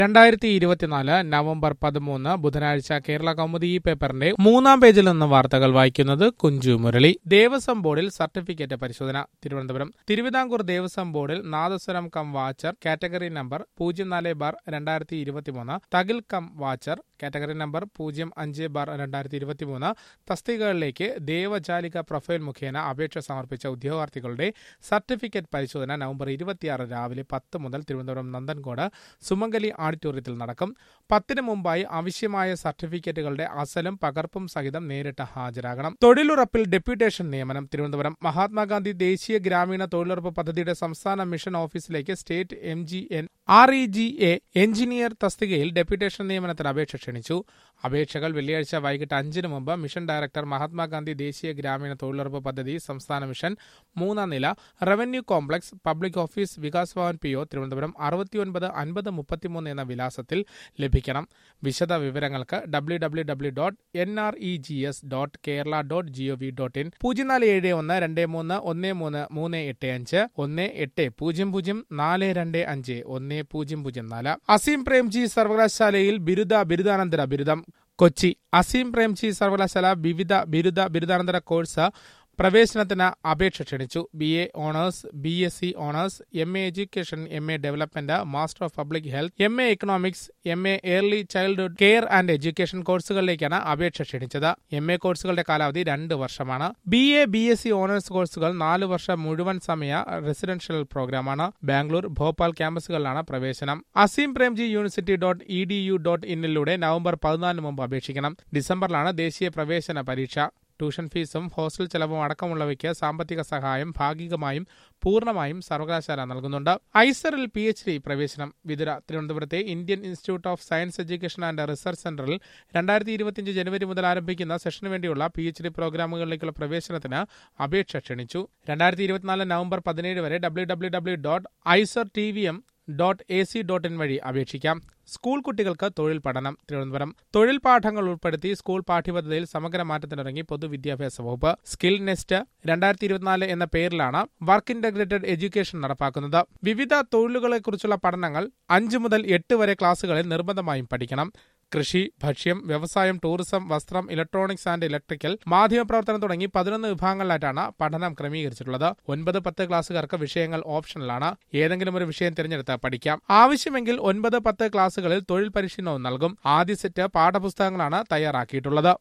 രണ്ടായിരത്തി ഇരുപത്തിനാല് നവംബർ പതിമൂന്ന് ബുധനാഴ്ച കേരള കൗമുദി ഈ പേപ്പറിന്റെ മൂന്നാം പേജിൽ നിന്ന് വാർത്തകൾ വായിക്കുന്നത് കുഞ്ചു മുരളി ദേവസ്വം ബോർഡിൽ സർട്ടിഫിക്കറ്റ് പരിശോധന തിരുവനന്തപുരം തിരുവിതാംകൂർ ദേവസ്വം ബോർഡിൽ nadaswaram cum watcher category number പൂജ്യം നാല് ബാർ രണ്ടായിരത്തി ഇരുപത്തിമൂന്ന് thakil cum watcher category number പൂജ്യം അഞ്ച് ബാർ രണ്ടായിരത്തി ഇരുപത്തിമൂന്ന് തസ്തികകളിലേക്ക് ദേവജാലിക പ്രൊഫൈൽ മുഖേന അപേക്ഷ സമർപ്പിച്ച ഉദ്യോഗാർത്ഥികളുടെ സർട്ടിഫിക്കറ്റ് പരിശോധന നവംബർ ഇരുപത്തിയാറ് രാവിലെ പത്ത് മുതൽ തിരുവനന്തപുരം നന്ദൻകോട് സുമംഗലി ഓഡിറ്റോറിയത്തിൽ നടക്കും പത്തിന് മുമ്പായി ആവശ്യമായ സർട്ടിഫിക്കറ്റുകളുടെ അസലും പകർപ്പും സഹിതം നേരിട്ട് ഹാജരാകണം തൊഴിലുറപ്പിൽ ഡെപ്യൂട്ടേഷൻ നിയമനം തിരുവനന്തപുരം മഹാത്മാഗാന്ധി ദേശീയ ഗ്രാമീണ തൊഴിലുറപ്പ് പദ്ധതിയുടെ സംസ്ഥാന മിഷൻ ഓഫീസിലേക്ക് state M G N R E G A engineer തസ്തികയിൽ ഡെപ്യൂട്ടേഷൻ നിയമനത്തിന് അപേക്ഷ ക്ഷണിച്ചു അപേക്ഷകൾ വെള്ളിയാഴ്ച വൈകിട്ട് അഞ്ചിന് മുമ്പ് മിഷൻ ഡയറക്ടർ മഹാത്മാഗാന്ധി ദേശീയ ഗ്രാമീണ തൊഴിലുറപ്പ് പദ്ധതി സംസ്ഥാന മിഷൻ മൂന്നാം നില revenue complex public office Vikas Bhavan P O Thiruvananthapuram അറുപത്തിയൊൻപത് അൻപത് മുപ്പത്തിമൂന്ന് എന്ന വിലാസത്തിൽ ലഭിക്കണം വിശദ വിവരങ്ങൾക്ക് W W W dot N R E G S dot Kerala dot G O V dot in പൂജ്യം നാല് ഏഴ് ഒന്ന് രണ്ട് മൂന്ന് ഒന്ന് മൂന്ന് മൂന്ന് എട്ട് അഞ്ച് ഒന്ന് എട്ട് പൂജ്യം പൂജ്യം നാല് രണ്ട് അഞ്ച് ഒന്ന് പൂജ്യം പൂജ്യം നാല് അസീം പ്രേംജി സർവകലാശാലയിൽ ബിരുദ ബിരുദാനന്തര ബിരുദം കൊച്ചി അസീം പ്രേംജി സർവകലാശാല വിവിധ ബിരുദ ബിരുദാനന്തര കോഴ്സ് പ്രവേശനത്തിന് അപേക്ഷ ക്ഷണിച്ചു B A honours B S C honours M A education M A development master of public health M A economics M A early childhood care and education കോഴ്സുകളിലേക്കാണ് അപേക്ഷ ക്ഷണിച്ചത് എം എ കോഴ്സുകളുടെ കാലാവധി രണ്ട് വർഷമാണ് B A B S C honours കോഴ്സുകൾ നാല് വർഷം മുഴുവൻ സമയ റെസിഡൻഷ്യൽ പ്രോഗ്രാമാണ് ബാംഗ്ലൂർ ഭോപ്പാൽ ക്യാമ്പസുകളിലാണ് പ്രവേശനം Azim Premji university dot E D U dot ഇന്നിലൂടെ നവംബർ പതിനാലിന് മുമ്പ് അപേക്ഷിക്കണം ഡിസംബറിലാണ് ദേശീയ പ്രവേശന പരീക്ഷ ട്യൂഷൻ ഫീസും ഹോസ്റ്റൽ ചെലവും അടക്കമുള്ളവയ്ക്ക് സാമ്പത്തിക സഹായം ഭാഗികമായും പൂർണ്ണമായും സർവകലാശാല നൽകുന്നുണ്ട് ഐസറിൽ പി എച്ച് ഡി പ്രവേശനം വിതുര തിരുവനന്തപുരത്തെ Indian institute of science education and research സെന്ററിൽ രണ്ടായിരത്തി ഇരുപത്തിയഞ്ച് ജനുവരി മുതൽ ആരംഭിക്കുന്ന സെഷന് വേണ്ടിയുള്ള പി എച്ച് ഡി പ്രോഗ്രാമുകളിലേക്കുള്ള പ്രവേശനത്തിന് അപേക്ഷ ക്ഷണിച്ചു രണ്ടായിരത്തി ഇരുപത്തിനാല് നവംബർ പതിനേഴ് വരെ W W W dot IISER T V M dot A C dot in വഴി അപേക്ഷിക്കാം സ്കൂൾ കുട്ടികൾക്ക് തൊഴിൽ പഠനം തിരുവനന്തപുരം തൊഴിൽ പാഠങ്ങൾ ഉൾപ്പെടുത്തി സ്കൂൾ പാഠ്യപദ്ധതിയിൽ സമഗ്ര മാറ്റത്തിനിറങ്ങി പൊതുവിദ്യാഭ്യാസ വകുപ്പ് സ്കിൽ നെസ്റ്റ് രണ്ടായിരത്തി ഇരുപത്തിനാല് എന്ന പേരിലാണ് വർക്ക് ഇന്റഗ്രേറ്റഡ് എഡ്യൂക്കേഷൻ നടപ്പാക്കുന്നത് വിവിധ തൊഴിലുകളെക്കുറിച്ചുള്ള പഠനങ്ങൾ അഞ്ച് മുതൽ എട്ട് വരെ ക്ലാസുകളിൽ നിർബന്ധമായും പഠിക്കണം കൃഷി ഭക്ഷ്യം വ്യവസായം ടൂറിസം വസ്ത്രം ഇലക്ട്രോണിക്സ് ആൻഡ് ഇലക്ട്രിക്കൽ മാധ്യമപ്രവർത്തനം തുടങ്ങി പതിനൊന്ന് വിഭാഗങ്ങളിലായിട്ടാണ് പഠനം ക്രമീകരിച്ചിട്ടുള്ളത് ഒൻപത് പത്ത് ക്ലാസ്സുകാർക്ക് വിഷയങ്ങൾ ഓപ്ഷണലാണ് ഏതെങ്കിലും ഒരു വിഷയം തിരഞ്ഞെടുത്ത് പഠിക്കാം ആവശ്യമെങ്കിൽ ഒൻപത് പത്ത് ക്ലാസ്സുകളിൽ തൊഴിൽ പരിശീലനവും നൽകും ആദ്യ സെറ്റ് പാഠപുസ്തകങ്ങളാണ് തയ്യാറാക്കിയിട്ടുള്ളത്